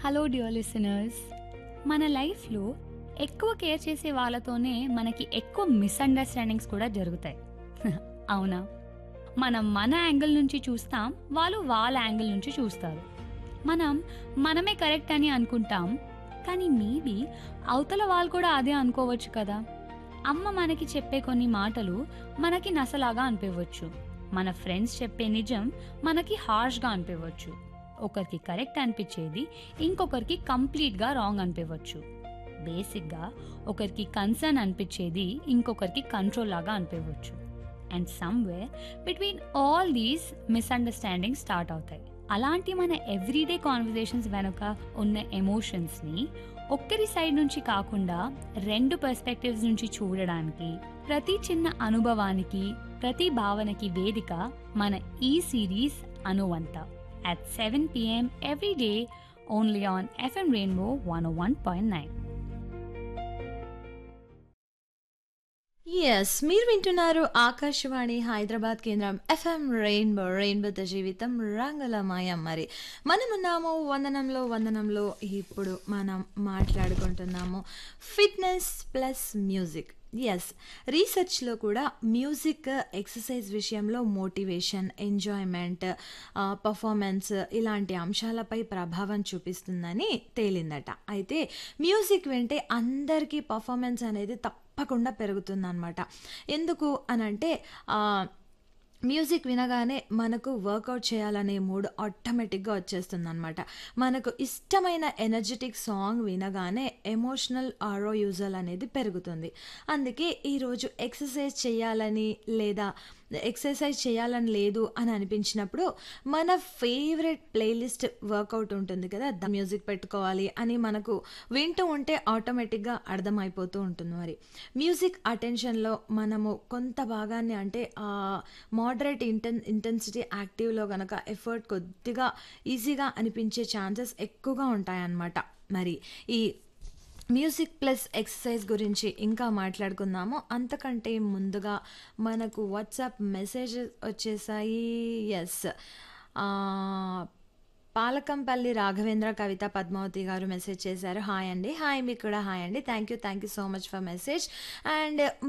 Hello dear listeners మన లైఫ్లో ఎక్కువ కేర్ చేసే వాళ్ళతోనే మనకి ఎక్కువ మిస్అండర్స్టాండింగ్స్ కూడా జరుగుతాయి అవునా మనం మన యాంగిల్ నుంచి చూస్తాం వాళ్ళు వాళ్ళ యాంగిల్ నుంచి చూస్తారు మనం మనమే కరెక్ట్ అని అనుకుంటాం కానీ మేబీ అవతల వాళ్ళు కూడా అదే అనుకోవచ్చు కదా అమ్మ మనకి చెప్పే కొన్ని మాటలు మనకి నసలాగా అనిపించవచ్చు మన ఫ్రెండ్స్ చెప్పే నిజం మనకి హార్ష్గా అనిపించవచ్చు ఒకరికి కరెక్ట్ అనిపించేది ఇంకొకరికి కంప్లీట్గా రాంగ్ అనిపించవచ్చు బేసిక్గా ఒకరికి కన్సర్న్ అనిపించేది ఇంకొకరికి కంట్రోల్ లాగా అనిపించవచ్చు and somewhere between all these misunderstanding start అవుతాయి అలాంటి మన ఎవ్రీడే కాన్వర్జేషన్స్ వెనుక ఉన్న ఎమోషన్స్ని ఒక్కరి సైడ్ నుంచి కాకుండా రెండు పర్స్పెక్టివ్స్ నుంచి చూడడానికి ప్రతి చిన్న అనుభవానికి ప్రతి భావనకి వేదిక మన ఈ సిరీస్ అనువంత at 7 p.m. every day only on FM Rainbow 101.9. Yes మీరు వింటున్నారు ఆకాశవాణి హైదరాబాద్ కేంద్రం ఎఫ్ఎం రెయిన్బో రెయిన్బోతో జీవితం రంగుల మాయం మరి మనమున్నాము వందనంలో వందనంలో ఇప్పుడు మనం మాట్లాడుకుంటున్నాము ఫిట్నెస్ ప్లస్ మ్యూజిక్ ఎస్ రీసెర్చ్లో కూడా మ్యూజిక్ ఎక్సర్సైజ్ విషయంలో మోటివేషన్ ఎంజాయ్మెంట్ పర్ఫార్మెన్స్ ఇలాంటి అంశాలపై ప్రభావం చూపిస్తుందని తేలిందట అయితే మ్యూజిక్ వింటే అందరికీ పర్ఫార్మెన్స్ అనేది తప్పకుండా పెరుగుతుందన్నమాట ఎందుకు అనంటే మ్యూజిక్ వినగానే మనకు వర్కౌట్ చేయాలనే మూడ్ ఆటోమేటిక్గా వచ్చేస్తుంది అనమాట మనకు ఇష్టమైన ఎనర్జెటిక్ సాంగ్ వినగానే ఎమోషనల్ ఆరో యూజల్ అనేది పెరుగుతుంది అందుకే ఈరోజు ఎక్సర్సైజ్ చేయాలని లేదా ఎక్సర్సైజ్ చేయాలని లేదు అని అనిపించినప్పుడు మన ఫేవరెట్ ప్లేలిస్ట్ వర్కౌట్ ఉంటుంది కదా ద మ్యూజిక్ పెట్టుకోవాలి అని మనకు వింటూ ఉంటే ఆటోమేటిక్గా అర్థమైపోతూ ఉంటుంది మరి మ్యూజిక్ అటెన్షన్లో మనము కొంత భాగాన్ని అంటే మోడరేట్ ఇంటెన్ ఇంటెన్సిటీ యాక్టివ్లో కనుక ఎఫర్ట్ కొద్దిగా ఈజీగా అనిపించే ఛాన్సెస్ ఎక్కువగా ఉంటాయన్నమాట మరి ఈ మ్యూజిక్ ప్లస్ ఎక్సర్సైజ్ గురించి ఇంకా మాట్లాడుకుందాము అంతకంటే ముందుగా మనకు వాట్సాప్ మెసేజెస్ వచ్చేసాయి ఎస్ పాలకంపల్లి రాఘవేంద్ర కవిత పద్మావతి గారు మెసేజ్ చేశారు హాయ్ అండి హాయ్ మీకు కూడా హాయ్ అండి thank you thank you so much for message and